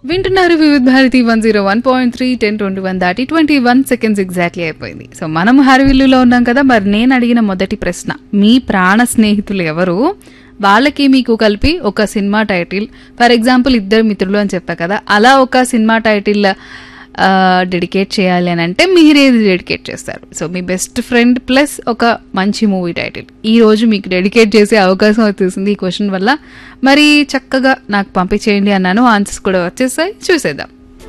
వింటున్నారు Vividh Bharati one zero one point three ten twenty one దాటి twenty one seconds exactly అయిపోయింది so మనం హరివిల్లులో ఉన్నాం కదా మరి నేను అడిగిన మొదటి ప్రశ్న మీ ప్రాణ స్నేహితులు ఎవరు వాళ్ళకి మీకు కలిపి ఒక సినిమా టైటిల్ ఫర్ ఎగ్జాంపుల్ ఇద్దరు మిత్రులు అని చెప్పా కదా అలా ఒక సినిమా టైటిల్ డెడికేట్ చేయాలి అని అంటే మీరేది డెడికేట్ చేస్తారు సో మీ బెస్ట్ ఫ్రెండ్ ప్లస్ ఒక మంచి మూవీ టైటిల్ ఈ రోజు మీకు డెడికేట్ చేసే అవకాశం వచ్చేసింది ఈ క్వశ్చన్ వల్ల మరి చక్కగా నాకు పంపించేయండి అన్నాను ఆన్సర్స్ కూడా వచ్చేసాయి చూసేద్దాం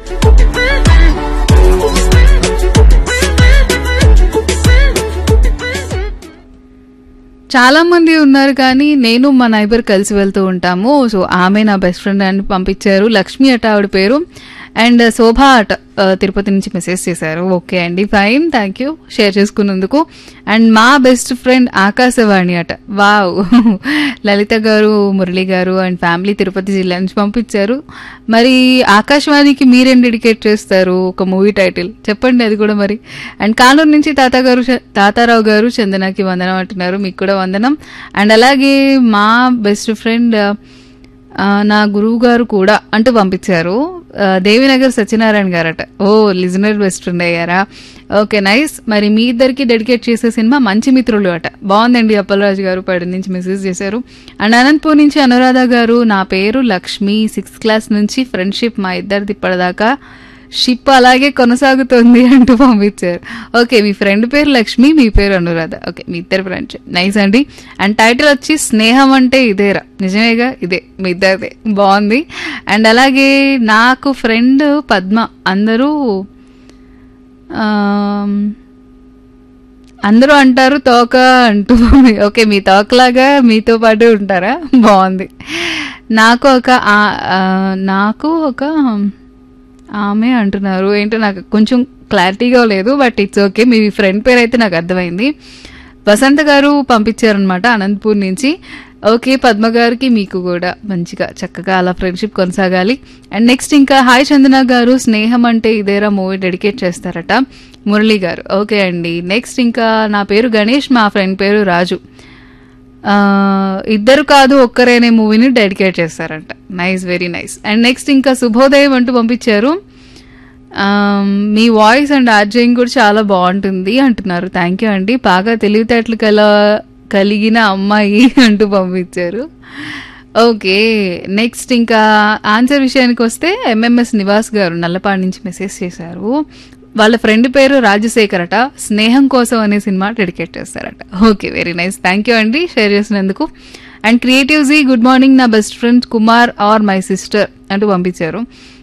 చాలా మంది ఉన్నారు కానీ నేను మా నైబర్ కలిసి వెళ్తూ ఉంటాము సో ఆమె నా బెస్ట్ ఫ్రెండ్ అని పంపించారు లక్ష్మి అట ఆవిడ పేరు అండ్ శోభ అట ఆ, తిరుపతి నుంచి మెసేజ్ చేశారు ఓకే అండి ఫైన్ థ్యాంక్ యూ షేర్ చేసుకున్నందుకు అండ్ మా బెస్ట్ ఫ్రెండ్ ఆకాశవాణి అట వావ్ లలిత గారు మురళి గారు అండ్ ఫ్యామిలీ తిరుపతి జిల్లా నుంచి పంపించారు మరి ఆకాశవాణికి మీరేం డెడికేట్ చేస్తారు ఒక మూవీ టైటిల్ చెప్పండి అది కూడా మరి అండ్ కానూరు నుంచి తాత గారు చ- తాతారావు గారు చందనకి వందనం అంటున్నారు మీకు కూడా వందనం అండ్ అలాగే మా బెస్ట్ ఫ్రెండ్ ఆ, నా గురువు గారు కూడా అంటూ పంపించారు ఆ, దేవినగర్ సత్యనారాయణ గారట ఓ లిజనర్ బెస్ట్ ఫ్రెండ్ అయ్యారా ఓకే నైస్ మరి మీ ఇద్దరికి డెడికేట్ చేసే సినిమా మంచి మిత్రులు అట బాగుందండి అప్పలరాజు గారు పడి నుంచి మెసేజ్ చేశారు అండ్ అనంతపూర్ నుంచి అనురాధ గారు నా పేరు లక్ష్మి సిక్స్త్ క్లాస్ నుంచి ఫ్రెండ్షిప్ మా ఇద్దరిది ఇప్పటిదాకా షిప్ అలాగే కొనసాగుతుంది అంటూ పంపించారు ఓకే మీ ఫ్రెండ్ పేరు లక్ష్మి మీ పేరు అనురాధ ఓకే మీ ఇద్దరు ఫ్రెండ్స్ నైస్ అండి అండ్ టైటిల్ వచ్చి స్నేహం అంటే ఇదేరా నిజమేగా ఇదే మీ ఇద్దరిదే బాగుంది అండ్ అలాగే నాకు ఫ్రెండ్ పద్మ అందరూ ఆమ్, అందరూ అంటారు తోక అంటూ ఓకే మీ తోకలాగా మీతో పాటు ఉంటారా బాగుంది నాకు ఒక ఆ- ఆ, నాకు ఒక ఆమె అంటున్నారు ఏంటో నాకు కొంచెం క్లారిటీగా లేదు బట్ ఇట్స్ ఓకే మీ ఫ్రెండ్ పేరు అయితే నాకు అర్థమైంది వసంత గారు పంపించారనమాట అనంతపూర్ నుంచి ఓకే పద్మ గారికి మీకు కూడా మంచిగా చక్కగా అలా ఫ్రెండ్షిప్ కొనసాగాలి అండ్ నెక్స్ట్ ఇంకా హాయ్ చందన గారు స్నేహం అంటే ఇదేరా మూవీ డెడికేట్ చేస్తారట మురళి గారు ఓకే అండి నెక్స్ట్ ఇంకా నా పేరు గణేష్ మా ఫ్రెండ్ పేరు రాజు ఆ, ఇద్దరు కాదు ఒక్కరేనే మూవీని డెడికేట్ చేస్తారంట nice very nice and next ఇంకా శుభోదయం అంటూ పంపించారు ఆమ్, మీ వాయిస్ అండ్ ఆర్జయింగ్ కూడా చాలా బాగుంటుంది అంటున్నారు థ్యాంక్ యూ అండి బాగా తెలివితేటలు కల కలిగిన అమ్మాయి అంటూ పంపించారు ఓకే నెక్స్ట్ ఇంకా ఆన్సర్ విషయానికి వస్తే ఎంఎంఎస్ నివాస్ గారు నల్లపాడు నుంచి మెసేజ్ చేశారు వాళ్ళ ఫ్రెండ్ పేరు రాజశేఖర్ అట స్నేహం కోసం అనే సినిమా డెడికేట్ చేస్తారట okay very nice thank you అండి షేర్ చేసినందుకు and creative ji good morning నా best friend Kumar R my sister అంటూ పంపించారు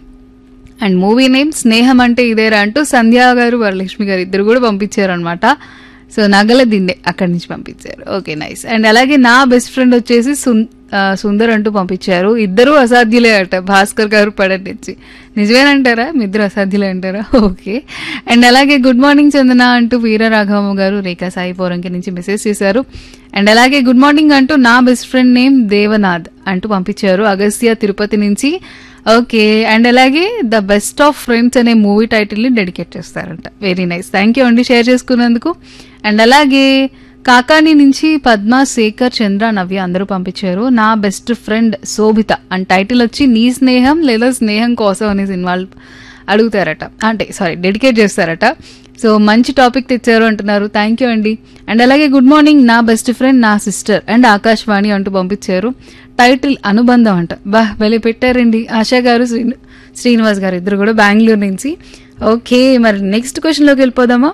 అండ్ మూవీ నేమ్ స్నేహం అంటే ఇదేరా అంటూ సంధ్యా గారు వరలక్ష్మి గారు ఇద్దరు కూడా పంపించారు అనమాట సో నగల దిండే అక్కడి నుంచి పంపించారు ఓకే నైస్ అండ్ అలాగే నా బెస్ట్ ఫ్రెండ్ వచ్చేసి సున్- ఆ, సుందర్ అంటూ పంపించారు ఇద్దరు అసాధ్యులే అట భాస్కర్ గారు పడటి నుంచి నిజమేనంటారా మీ ఇద్దరు అసాధ్యులే అంటారా ఓకే అండ్ అలాగే గుడ్ మార్నింగ్ చందన అంటూ వీర రాఘవమ్మ గారు రేఖా సాయి పోరంకి నుంచి మెసేజ్ చేశారు అండ్ అలాగే గుడ్ మార్నింగ్ అంటూ నా బెస్ట్ ఫ్రెండ్ నేమ్ దేవనాథ్ అంటూ పంపించారు అగస్త్య తిరుపతి నుంచి ఓకే అండ్ అలాగే ద బెస్ట్ ఆఫ్ ఫ్రెండ్స్ అనే మూవీ టైటిల్ని డెడికేట్ చేస్తారంట వెరీ నైస్ థ్యాంక్ యూ అండి షేర్ చేసుకున్నందుకు అండ్ అలాగే కాకాని నుంచి పద్మ శేఖర్ చంద్ర నవ్య అందరూ పంపించారు నా best friend Shobhita and title వచ్చి నీ స్నేహం లేదా స్నేహం కోసం అనే సినిమాలు అడుగుతారట అంటే సారీ డెడికేట్ చేస్తారట సో మంచి టాపిక్ తెచ్చారు అంటున్నారు థ్యాంక్ యూ అండి అండ్ అలాగే గుడ్ మార్నింగ్ నా బెస్ట్ ఫ్రెండ్ నా సిస్టర్ అండ్ ఆకాశవాణి అంటూ పంపించారు టైటిల్ అనుబంధం అంట బా వెళ్ళి పెట్టారండి ఆశా గారు శ్రీను శ్రీనివాస్ గారు ఇద్దరు కూడా బెంగళూరు నుంచి ఓకే మరి నెక్స్ట్ క్వశ్చన్లోకి వెళ్ళిపోదామా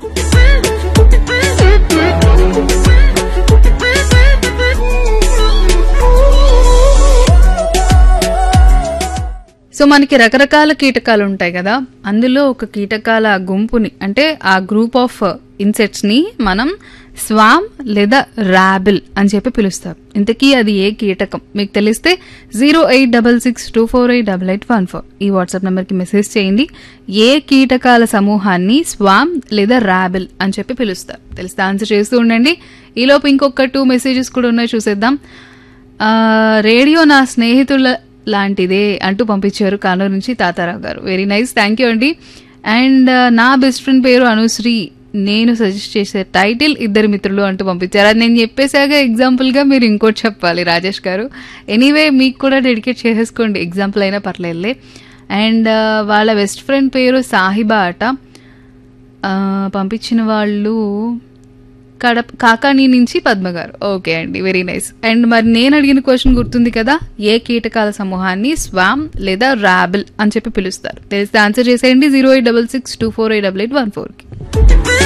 సో మనకి రకరకాల కీటకాలు ఉంటాయి కదా అందులో ఒక కీటకాల గుంపుని అంటే ఆ గ్రూప్ ఆఫ్ ఇన్సెక్ట్స్ ని మనం స్వామ్ లేదా ర్యాబిల్ అని చెప్పి పిలుస్తాం ఇంతకీ అది ఏ కీటకం మీకు తెలిస్తే zero eight double six two four eight double eight one four ఈ వాట్సాప్ నెంబర్కి మెసేజ్ చేయండి ఏ కీటకాల సమూహాన్ని స్వామ్ లేదా ర్యాబిల్ అని చెప్పి పిలుస్తారు తెలిస్తే ఆన్సర్ చేస్తూ ఉండండి ఈలోపు ఇంకొక టూ మెసేజెస్ కూడా ఉన్నాయి చూసేద్దాం ఆ, రేడియో నా స్నేహితుల లాంటిదే అంటూ పంపించారు కానూరు నుంచి తాతారావు గారు వెరీ నైస్ థ్యాంక్ యూ అండి అండ్ నా బెస్ట్ ఫ్రెండ్ పేరు అనుశ్రీ నేను సజెస్ట్ చేసే టైటిల్ ఇద్దరు మిత్రులు అంటూ పంపించారు అది నేను చెప్పేశాక ఎగ్జాంపుల్గా మీరు ఇంకోటి చెప్పాలి రాజేష్ గారు ఎనీవే మీకు కూడా డెడికేట్ చేసేసుకోండి ఎగ్జాంపుల్ అయినా పర్లేదులే అండ్ వాళ్ళ బెస్ట్ ఫ్రెండ్ పేరు సాహిబా అట ఆ, పంపించిన వాళ్ళు కడప కాకాని నుంచి పద్మ గారు ఓకే అండి వెరీ నైస్ అండ్ మరి నేను అడిగిన క్వశ్చన్ గుర్తుంది కదా ఏ కీటకాల సమూహాన్ని స్వామ్ లేదా ర్యాబిల్ అని చెప్పి పిలుస్తారు తెలిస్తే ఆన్సర్ చేసేయండి zero eight double six two four eight double eight one ఫోర్కి